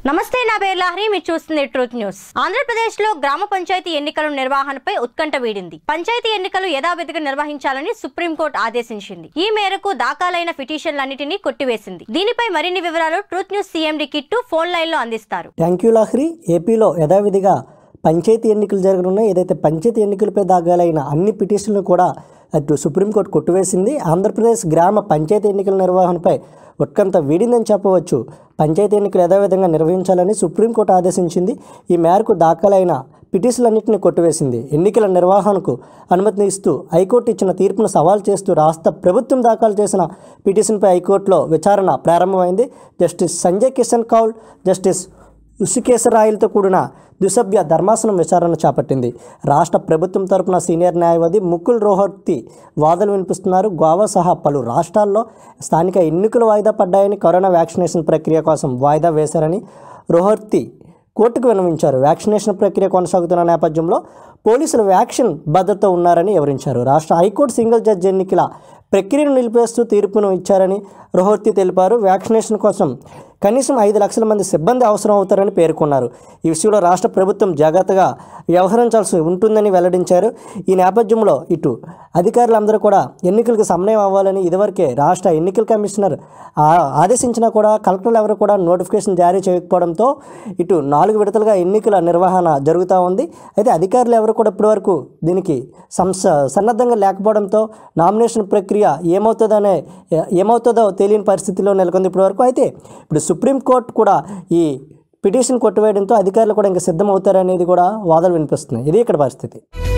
నమస్తే నా పేరు లహరి మీరు చూస్తుంది ట్రూత్ న్యూస్ ఆంధ్రప్రదేశ్ లో గ్రామ పంచాయతీ ఎన్నికల నిర్వహణపై ఉత్కంఠ వీడింది పంచాయతీ ఎన్నికలు యథావిధిగా నిర్వహించాలని సుప్రీంకోర్టు ఆదేశించింది ఈ మేరకు దాఖలైన పిటిషన్లన్నింటినీ కొట్టివేసింది దీనిపై మరిన్ని వివరాలు truth news CMD Kittu phone line లో అందిస్తారు థ్యాంక్ యూ లాహ్రి ఏపీలో యథావిధిగా పంచాయతీ ఎన్నికలు జరగనున్నాయి ఏదైతే పంచాయతీ ఎన్నికలపై దాఖలైన అన్ని పిటిషన్లు కూడా అటు సుప్రీంకోర్టు కొట్టివేసింది ఆంధ్రప్రదేశ్ గ్రామ పంచాయతీ ఎన్నికల నిర్వహణపై ఉత్కంఠ వీడిందని చెప్పవచ్చు పంచాయతీ ఎన్నికలు యథావిధంగా నిర్వహించాలని సుప్రీంకోర్టు ఆదేశించింది ఈ మేరకు దాఖలైన పిటిషన్లన్నింటినీ కొట్టివేసింది ఎన్నికల నిర్వహణకు అనుమతిని ఇస్తూ హైకోర్టు ఇచ్చిన తీర్పును సవాల్ చేస్తూ రాష్ట్ర ప్రభుత్వం దాఖలు చేసిన పిటిషన్పై హైకోర్టులో విచారణ ప్రారంభమైంది జస్టిస్ సంజయ్ కిషన్ కౌల్ జస్టిస్ ఉసుకేశరాయలతో కూడిన ద్విసభ్య ధర్మాసనం విచారణ చేపట్టింది రాష్ట్ర ప్రభుత్వం తరపున సీనియర్ న్యాయవాది ముకుల్ రోహర్తి వాదనలు వినిపిస్తున్నారు గోవా సహా పలు రాష్ట్రాల్లో స్థానిక ఎన్నికలు వాయిదా పడ్డాయని కరోనా వ్యాక్సినేషన్ ప్రక్రియ కోసం వాయిదా వేశారని రోహర్తి కోర్టుకు విన్నవించారు వ్యాక్సినేషన్ ప్రక్రియ కొనసాగుతున్న నేపథ్యంలో పోలీసులు వ్యాక్సిన్ భద్రత ఉన్నారని వివరించారు రాష్ట్ర హైకోర్టు సింగిల్ జడ్జి ఎన్నికల ప్రక్రియను నిలిపేస్తూ తీర్పును ఇచ్చారని రోహర్తి తెలిపారు వ్యాక్సినేషన్ కోసం కనీసం ఐదు లక్షల మంది సిబ్బంది అవసరం అవుతారని పేర్కొన్నారు ఈ విషయంలో రాష్ట్ర ప్రభుత్వం జాగ్రత్తగా వ్యవహరించాల్సి ఉంటుందని వెల్లడించారు ఈ నేపథ్యంలో ఇటు అధికారులందరూ కూడా ఎన్నికలకు సమయం అవ్వాలని ఇదివరకే రాష్ట్ర ఎన్నికల కమిషనర్ ఆ- ఆదేశించినా కూడా కలెక్టర్లు ఎవరు కూడా నోటిఫికేషన్ జారీ చేయకపోవడంతో ఇటు నాలుగు విడతలుగా ఎన్నికల నిర్వహణ జరుగుతూ ఉంది అయితే అధికారులు ఎవరు కూడా ఇప్పటివరకు దీనికి సంస సన్నద్ధంగా లేకపోవడంతో నామినేషన్ ప్రక్రియ ఏమవుతుందనే ఏమవుతుందో తెలియని పరిస్థితిలో నెలకొంది ఇప్పటివరకు అయితే ఇప్పుడు సుప్రీంకోర్టు కూడా ఈ పిటిషన్ కొట్టివేయడంతో అధికారులు కూడా ఇంకా సిద్ధమవుతారనేది కూడా వాదనలు వినిపిస్తున్నాయి ఇది ఇక్కడ పరిస్థితి